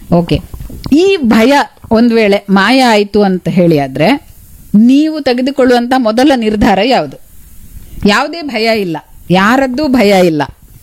Okay ಈ ಭಯ ಒಂದ್ ವೇಳೆ ಮಾಯ ಆಯ್ತು ಅಂತ ಹೇಳಿ ಆದ್ರೆ ನೀವು ತೆಗೆದುಕೊಳ್ಳುವಂತ ಮೊದಲ ನಿರ್ಧಾರ ಯಾವುದು ಯಾವುದೇ ಭಯ ಇಲ್ಲ ಯಾರದ್ದು ಭಯ ಇಲ್ಲ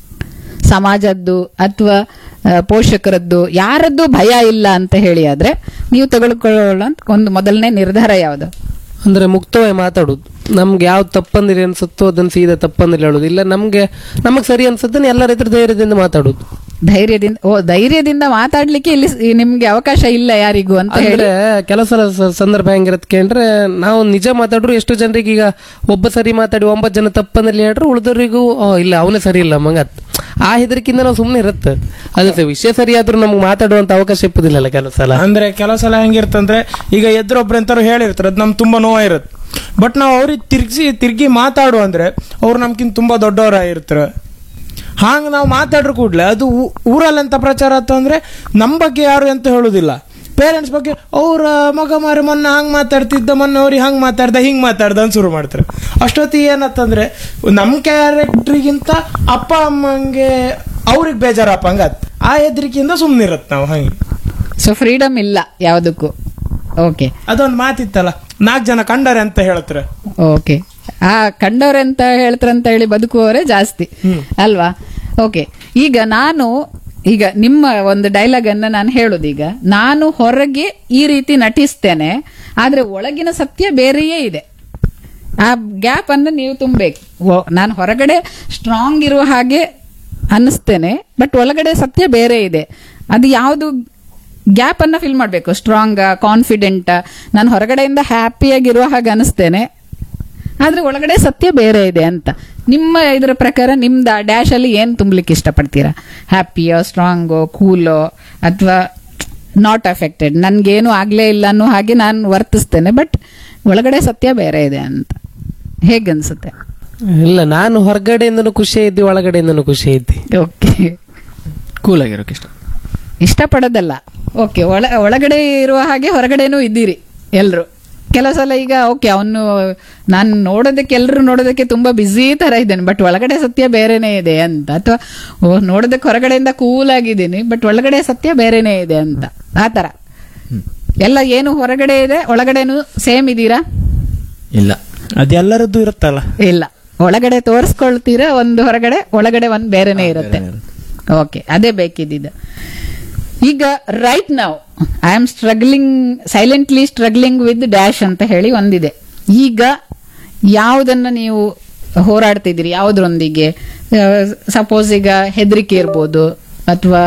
ಸಮಾಜದ್ದು ಅಥವಾ ಪೋಷಕರದ್ದು ಯಾರದ್ದು ಭಯ ಇಲ್ಲ ಅಂತ ಹೇಳಿ ಆದ್ರೆ ನೀವು ತೆಗೆದುಕೊಳ್ಳುವಂತ ಒಂದು ಮೊದಲನೇ ನಿರ್ಧಾರ ಯಾವುದು ಅಂದ್ರೆ ಮುಕ್ತವಾಗಿ ಮಾತಾಡುದು ನಮ್ಗೆ ಯಾವ್ದು ತಪ್ಪಂದಿರಿ ಅನ್ಸುತ್ತೋ ಅದನ್ನ ಸೀದಾ ತಪ್ಪಂದಿರಿ ಹೇಳುದು ಇಲ್ಲ ನಮ್ಗೆ ನಮಗ್ ಸರಿ ಅನ್ಸುತ್ತೆ ಎಲ್ಲರ ಹತ್ರ ಧೈರ್ಯದಿಂದ ಮಾತಾಡುದು ಧೈರ್ಯದಿಂದ ಓ ಧೈರ್ಯದಿಂದ ಮಾತಾಡ್ಲಿಕ್ಕೆ ಇಲ್ಲಿ ಸ್- ನಿಮ್ಗೆ ಅವಕಾಶ ಇಲ್ಲ ಯಾರಿಗೂ ಅಂತ ಹೇಳಿ ಅಂದ್ರೆ ಕೆಲವು ಸಲ ಸ- ಸಂದರ್ಭ ಹೆಂಗಿರತ್ ಕೇಳ್ರೆ ನಾವು ನಿಜ ಮಾತಾಡ್ರು ಎಷ್ಟು ಜನರಿಗೆ ಈಗ ಒಬ್ಬ ಸರಿ ಮಾತಾಡಿ ಒಂಬತ್ತು ಜನ ತಪ್ಪಂದಲ್ಲಿ ಹೇಳ್ರು ಉಳಿದವರಿಗೂ "ಓ, ಇಲ್ಲ ಅವನೇ ಸರಿ ಇಲ್ಲ ಮಂಗ ಆ ಹೆದರಿಕಿಂದ ನಾವು ಸುಮ್ಮನೆ ಇರುತ್ತೆ ಅದು ಸ- ವಿಷಯ ಸರಿಯಾದ್ರೂ ನಮ್ಗೆ ಮಾತಾಡುವಂತ ಅವಕಾಶ ಇಪ್ಪದಿಲ್ಲಲ್ಲ ಕೆಲವು ಸಲ ಅಂದ್ರೆ ಕೆಲವು ಸಲ ಹೆಂಗಿರ್ತಂದ್ರೆ ಈಗ ಎದುರೊಬ್ರು ಎಂತಾರು ಹೇಳಿರ್ತಾರೆ ಅದು ನಮ್ಗೆ ತುಂಬಾ ನೋವಾಗಿರುತ್ತೆ ಬಟ್ ನಾವು ಅವ್ರಿಗೆ ತಿರ್ಗಿಸಿ ತಿರ್ಗಿ ಮಾತಾಡು ಅಂದ್ರೆ ಅವ್ರು ನಮ್ಗಿಂತ ತುಂಬಾ ದೊಡ್ಡವರಾಗಿರ್ತಾರೆ ಹಾಂಗ ನಾವು ಮಾತಾಡ್ರ ಕೂಡ್ಲೆ ಅದು ಊ- ಊರಲ್ಲಿ ಎಂತ ಪ್ರಚಾರ ಆಯ್ತು ಅಂದ್ರೆ ನಮ್ಮ ಬಗ್ಗೆ ಯಾರು ಎಂತ ಹೇಳುದಿಲ್ಲ ಪೇರೆಂಟ್ಸ್ ಬಗ್ಗೆ ಅವ್ರ ಮಗ ಮಾರಿ ಮೊನ್ನೆ ಹಂಗ್ ಮಾತಾಡ್ತಿದ್ದ ಮೊನ್ನೆ ಅವ್ರಿಗೆ ಹಂಗ್ ಮಾತಾಡ್ದ ಹಿಂಗ್ ಮಾತಾಡ್ದ ಅಂತ ಶುರು ಮಾಡ್ತಾರೆ ಅಷ್ಟೊತ್ತಿಗೆ ಏನತ್ತಂದ್ರೆ ನಮ್ಮ ಕ್ಯಾರೆಕ್ಟ್ರಿಗಿಂತ ಅಪ್ಪ ಅಮ್ಮಂಗೆ ಅವ್ರಿಗೆ ಬೇಜಾರಪ್ಪ ಹಂಗತ್ ಆ ಹೆದರಿಕೆಯಿಂದ ಸುಮ್ಮನಿರತ್ ನಾವು ಹಂಗೆ ಸೊ ಫ್ರೀಡಮ್ ಇಲ್ಲ ಯಾವುದಕ್ಕೂ ಓಕೆ ಅದೊಂದು ಮಾತಿತ್ತಲ್ಲ ನಾಲ್ಕು ಜನ ಕಂಡರೆ ಅಂತ ಹೇಳ್ತಾರೆ ಓಕೆ ಆ ಕಂಡವ್ರೆಂತ ಹೇಳ್ತಾರಂತ ಹೇಳಿ ಬದುಕುವವರೇ ಜಾಸ್ತಿ ಅಲ್ವಾ ಓಕೆ ಈಗ ನಾನು ಈಗ ನಿಮ್ಮ ಒಂದು ಡೈಲಾಗ್ ಅನ್ನ ನಾನು ಹೇಳುದೀಗ ನಾನು ಹೊರಗೆ ಈ ರೀತಿ ನಟಿಸ್ತೇನೆ ಆದ್ರೆ ಒಳಗಿನ ಸತ್ಯ ಬೇರೆಯೇ ಇದೆ ಆ ಗ್ಯಾಪ್ ಅನ್ನು ನೀವು ತುಂಬಬೇಕು ಓ, ನಾನು ಹೊರಗಡೆ ಸ್ಟ್ರಾಂಗ್ ಇರುವ ಹಾಗೆ ಅನ್ನಿಸ್ತೇನೆ ಬಟ್ ಒಳಗಡೆ ಸತ್ಯ ಬೇರೆ ಇದೆ ಅದು ಯಾವುದು ಗ್ಯಾಪ್ ಅನ್ನ ಫಿಲ್ ಮಾಡಬೇಕು ಸ್ಟ್ರಾಂಗ್ ಕಾನ್ಫಿಡೆಂಟ್ ನಾನು ಹೊರಗಡೆಯಿಂದ ಹ್ಯಾಪಿಯಾಗಿರುವ ಹಾಗೆ ಅನಿಸ್ತೇನೆ ಆದ್ರೆ ಒಳಗಡೆ ಸತ್ಯ ಬೇರೆ ಇದೆ ಅಂತ ನಿಮ್ಮ ಇದರ ಪ್ರಕಾರ ನಿಮ್ದು ಡ್ಯಾಶ್ ಅಲ್ಲಿ ಏನ್ ತುಂಬಲಿಕ್ಕೆ ಇಷ್ಟಪಡ್ತೀರಾ ಹ್ಯಾಪಿಯೋ ಸ್ಟ್ರಾಂಗೋ ಕೂಲೋ ಅಥವಾ ನಾಟ್ ಅಫೆಕ್ಟೆಡ್ ನನ್ಗೇನು ಆಗ್ಲೇ ಇಲ್ಲ ಅನ್ನೋ ಹಾಗೆ ನಾನು ವರ್ತಿಸ್ತೇನೆ ಬಟ್ ಒಳಗಡೆ ಸತ್ಯ ಬೇರೆ ಇದೆ ಅಂತ ಹೇಗನ್ಸುತ್ತೆ ಇಲ್ಲ ನಾನು ಹೊರಗಡೆಯಿಂದನೂ ಖುಷಿ ಇದ್ದಿ ಒಳಗಡೆಯಿಂದನೂ ಖುಷಿ ಇದ್ದಿ ಓಕೆ ಕೂಲ್ ಆಗಿರೋಕೆ ಇಷ್ಟ ಇಷ್ಟಪಡೋದಲ್ಲ ಓಕೆ ಒಳ ಒಳಗಡೆ ಇರುವ ಹಾಗೆ ಹೊರಗಡೆನೂ ಇದ್ದೀರಿ ಎಲ್ರು ಕೆಲವು ಸಲ ಈಗ ಓಕೆ ಅವನು ನಾನು ನೋಡೋದಕ್ಕೆ ಎಲ್ಲರೂ ನೋಡೋದಕ್ಕೆ ತುಂಬಾ ಬ್ಯುಸಿ ತರ ಇದ್ದೇನೆ ಬಟ್ ಒಳಗಡೆ ಸತ್ಯ ಬೇರೆನೇ ಇದೆ ಅಂತ ಅಥವಾ ಓ ನೋಡೋದಕ್ಕೆ ಹೊರಗಡೆಯಿಂದ ಕೂಲ್ ಆಗಿದ್ದೀನಿ ಬಟ್ ಒಳಗಡೆ ಸತ್ಯ ಬೇರೆನೇ ಇದೆ ಅಂತ ಆ ತರ ಎಲ್ಲ ಏನು ಹೊರಗಡೆ ಇದೆ ಒಳಗಡೆನು ಸೇಮ್ ಇದ್ದೀರಾ ಇಲ್ಲ ಅದೆಲ್ಲರದ್ದು ಇರುತ್ತಲ್ಲ ಇಲ್ಲ ಒಳಗಡೆ ತೋರಿಸ್ಕೊಳ್ತೀರಾ ಒಂದು ಹೊರಗಡೆ ಒಳಗಡೆ ಒಂದು ಬೇರೆನೇ ಇರುತ್ತೆ ಓಕೆ ಅದೇ ಬೇಕಿದ್ದಿದ್ದು ಈಗ ರೈಟ್ ನಾವು I am struggling silently struggling with dash ಅಂತ ಹೇಳಿ ಒಂದಿದೆ ಈಗ ಯಾವುದನ್ನ ನೀವು ಹೋರಾಡ್ತಿದ್ದೀರಿ ಯಾವುದ್ರೊಂದಿಗೆ ಸಪೋಸ್ ಈಗ ಹೆದರಿಕೆ ಇರ್ಬೋದು ಅಥವಾ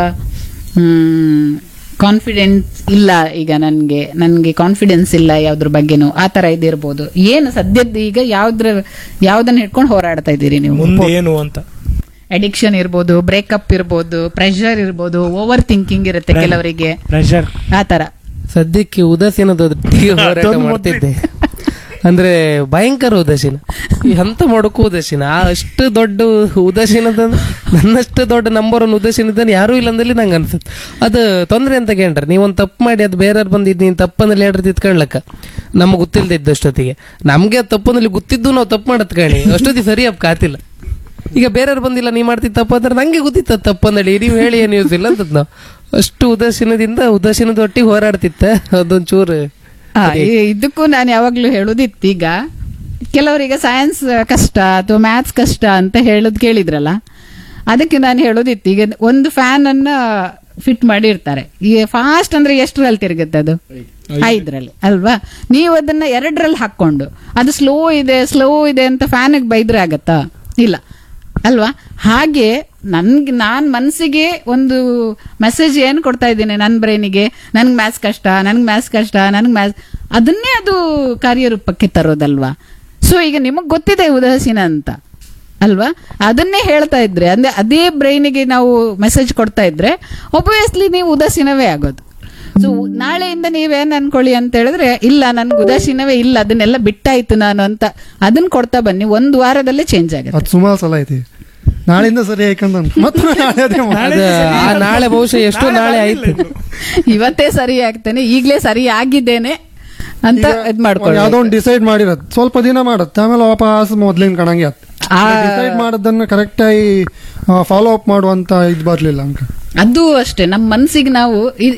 ಕಾನ್ಫಿಡೆನ್ಸ್ ಇಲ್ಲ ಈಗ ನನಗೆ ನನಗೆ ಕಾನ್ಫಿಡೆನ್ಸ್ ಇಲ್ಲ ಯಾವ್ದ್ರ ಬಗ್ಗೆನೂ ಆ ತರ ಇದಿರ್ಬೋದು ಏನು ಸದ್ಯದ ಈಗ ಯಾವ್ದ್ರ ಯಾವ್ದನ್ನ ಹಿಡ್ಕೊಂಡು ಹೋರಾಡ್ತಾ ಇದ್ದೀರಿ ನೀವು ಮುಂದೆ ಏನು ಅಂತ ಅಡಿಕ್ಷನ್ ಇರ್ಬೋದು ಬ್ರೇಕಪ್ ಇರ್ಬೋದು ಪ್ರೆಷರ್ ಇರ್ಬೋದು ಓವರ್ ಥಿಂಕಿಂಗ್ ಇರುತ್ತೆ ಕೆಲವರಿಗೆ ಪ್ರೆಷರ್ ಆ ತರ ಸದ್ಯಕ್ಕೆ ಉದಾಸೀನದ ಒಟ್ಟಿಗೆ ಹೋರಾಟ ಮಾಡ್ತಿದ್ದೆ ಅಂದ್ರೆ ಭಯಂಕರ ಉದಾಸೀನ ಎಂತ ಮಾಡೋಕ್ಕೂ ಉದಾಸೀನ ಆ ಅಷ್ಟು ದೊಡ್ಡ ಉದಾಸೀನದ ನನ್ನಷ್ಟು ದೊಡ್ಡ ನಂಬರ್ ಒನ್ ಉದಾಸೀನದ ಯಾರೂ ಇಲ್ಲ ಅಂದಲ್ಲಿ ನಂಗೆ ಅನ್ಸುತ್ತೆ ಅದು ತೊಂದ್ರೆ ಅಂತ ಕೇಳ್ರೆ ನೀವೊಂದು ತಪ್ಪು ಮಾಡಿ ಅದು ಬೇರೆಯವ್ರು ಬಂದಿದ್ದು ನೀನು ತಪ್ಪಂದಲ್ಲಿ ಹೇಳ್ರಿ ತಿತ್ಕೊಳ್ಳಕ್ಕ ನಮ್ಗೆ ಗೊತ್ತಿಲ್ಲದೆ ಇದ್ದಷ್ಟೊತ್ತಿಗೆ ನಮ್ಗೆ ಅದು ತಪ್ಪಂದಲ್ಲಿ ಗೊತ್ತಿದ್ದು ನಾವು ತಪ್ಪು ಮಾಡತ್ ಕಾಣಿ ಅಷ್ಟೊತ್ತಿಗೆ ಸರಿ ಅಪ್ ಕಾತಿಲ್ಲ ಈಗ ಬೇರೆಯವ್ರು ಬಂದಿಲ್ಲ ನೀ ಮಾಡ್ತಿದ್ದ ತಪ್ಪು ಅಂದ್ರೆ ನಂಗೆ ಗೊತ್ತಿತ್ತ ತಪ್ಪಂದಳಿ ನೀವು ಹೇಳಿ ಏನು ಯೂಸ್ ಇಲ್ಲ ಅಂತ ನಾವು ಅಷ್ಟು ಉದಾಸೀನದಿಂದ ಉದಾಸೀನದ ಒಟ್ಟಿಗೆ ಹೋರಾಡ್ತಿತ್ತ ಅದೊಂದ್ ಚೂರು ಆ, ಈ- ಇದಕ್ಕೂ ನಾನು ಯಾವಾಗ್ಲೂ ಹೇಳುದಿತ್ತು ಈಗ ಕೆಲವರಿಗೆ ಸೈನ್ಸ್ ಕಷ್ಟ ಅಥವಾ ಮ್ಯಾಥ್ಸ್ ಕಷ್ಟ ಅಂತ ಹೇಳೋದು ಕೇಳಿದ್ರಲ್ಲ ಅದಕ್ಕೆ ನಾನು ಹೇಳೋದಿತ್ತು ಈಗ ಒಂದು ಫ್ಯಾನ್ ಅನ್ನ ಫಿಟ್ ಮಾಡಿರ್ತಾರೆ ಈ ಫಾಸ್ಟ್ ಅಂದ್ರೆ ಎಷ್ಟರಲ್ಲಿ ತಿರುಗುತ್ತೆ ಅದು ಐದರಲ್ಲಿ ಅಲ್ವಾ ನೀವು ಅದನ್ನ ಎರಡರಲ್ಲಿ ಹಾಕೊಂಡು ಅದು ಸ್ಲೋ ಇದೆ ಸ್ಲೋ ಇದೆ ಅಂತ ಫ್ಯಾನಿಗೆ ಬೈದ್ರೆ ಆಗತ್ತಾ ಇಲ್ಲ ಅಲ್ವಾ ಹಾಗೆ ನನ್ಗೆ ನಾನ್ ಮನ್ಸಿಗೆ ಒಂದು ಮೆಸೇಜ್ ಏನು ಕೊಡ್ತಾ ಇದ್ದೀನಿ ನನ್ನ ಬ್ರೈನಿಗೆ ನನ್ಗೆ ಮ್ಯಾಥ್ಸ್ ಕಷ್ಟ ನನ್ಗೆ ಮ್ಯಾಥ್ಸ್ ಕಷ್ಟ ನನ್ಗೆ ಮ್ಯಾಥ್ಸ್ ಅದನ್ನೇ ಅದು ಕಾರ್ಯರೂಪಕ್ಕೆ ತರೋದಲ್ವಾ ಸೊ ಈಗ ನಿಮಗ್ ಗೊತ್ತಿದೆ ಉದಾಸೀನ ಅಂತ ಅಲ್ವಾ ಅದನ್ನೇ ಹೇಳ್ತಾ ಇದ್ರೆ ಅಂದ್ರೆ ಅದೇ ಬ್ರೈನಿಗೆ ನಾವು ಮೆಸೇಜ್ ಕೊಡ್ತಾ ಇದ್ರೆ ಒಬ್ವಿಯಸ್ಲಿ ನೀವು ಉದಾಸೀನವೇ ಆಗೋದು ಸೊ ನಾಳೆಯಿಂದ ನೀವೇನ್ ಅನ್ಕೊಳ್ಳಿ ಅಂತ ಹೇಳಿದ್ರೆ ಇಲ್ಲ ನನ್ಗೆ ಉದಾಸೀನವೇ ಇಲ್ಲ ಅದನ್ನೆಲ್ಲ ಬಿಟ್ಟಾಯ್ತು ನಾನು ಅಂತ ಅದನ್ನ ಕೊಡ್ತಾ ಬನ್ನಿ ಒಂದು ವಾರದಲ್ಲೇ ಚೇಂಜ್ ಆಗುತ್ತೆ ಅದು ಸುಮಾರು ಸಲ ಐತಿ ನಾಳಿಂದ ಸರಿ ಆಯ್ಕಂತ ಮತ್ತೆ ನಾಳೆ ಅದೇ ಮಾಡೋದು. ಅದು ಆ ನಾಳೆ ಬಹುಶಃ ಎಷ್ಟೋ ನಾಳೆ ಆಯ್ತು ಇವತ್ತೇ ಸರಿ ಆಗ್ತಾನೆ ಈಗ್ಲೇ ಸರಿ ಆಗಿದ್ದೇನೆ ಅಂತ ಇದ್ ಮಾಡ್ಕೊಳ್ಳಿ ಯಾವ್ದೋ ಒಂದು ಡಿಸೈಡ್ ಮಾಡಿರೋದು ಸ್ವಲ್ಪ ದಿನ ಮಾಡತ್ತೆ ಆಮೇಲೆ ವಾಪಸ್ ಮೊದ್ಲಿನ ಕಣಂಗೆ ಆತ್ ಆ ಡಿಸೈಡ್ ಮಾಡೋದನ್ನ ಕರೆಕ್ಟ್ ಆಗಿ ಫಾಲೋ ಅಪ್ ಮಾಡುವಂತ ಇದ್ ಬರ್ಲಿಲ್ಲ ಅಂಕ ಅದು ಅಷ್ಟೇ ನಮ್ಮ ಮನ್ಸಿಗೆ ನಾವು ಇ-